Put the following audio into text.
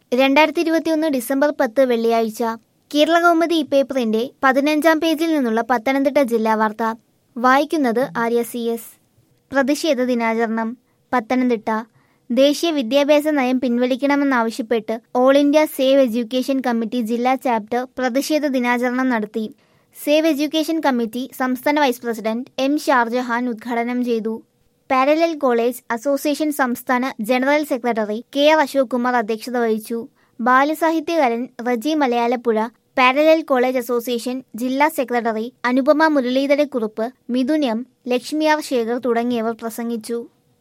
രണ്ടായിരത്തി ഇരുപത്തിയൊന്ന് ഡിസംബർ പത്ത് വെള്ളിയാഴ്ച കേരളകൗമുദി ഈ പേപ്പറിന്റെ പതിനഞ്ചാം പേജിൽ നിന്നുള്ള പത്തനംതിട്ട ജില്ലാ വാർത്ത വായിക്കുന്നത് ആര്യ സി എസ് പ്രതിഷേധ ദിനാചരണം പത്തനംതിട്ട ദേശീയ വിദ്യാഭ്യാസ നയം പിൻവലിക്കണമെന്നാവശ്യപ്പെട്ട് all India save education committee ജില്ലാ ചാപ്റ്റർ പ്രതിഷേധ ദിനാചരണം നടത്തി സേവ് എഡ്യൂക്കേഷൻ കമ്മിറ്റി സംസ്ഥാന വൈസ് പ്രസിഡന്റ് എം ഷാർജഹാൻ ഉദ്ഘാടനം ചെയ്തു പാരലൽ കോളേജ് അസോസിയേഷൻ സംസ്ഥാന general secretary K R Ashok Kumar അധ്യക്ഷത വഹിച്ചു ബാലസാഹിത്യകാരൻ Reji Malayalappuzha parallel college association ജില്ലാ secretary Anupama Muraleedharakurup Mithun M Lakshmi R Sekhar തുടങ്ങിയവർ പ്രസംഗിച്ചു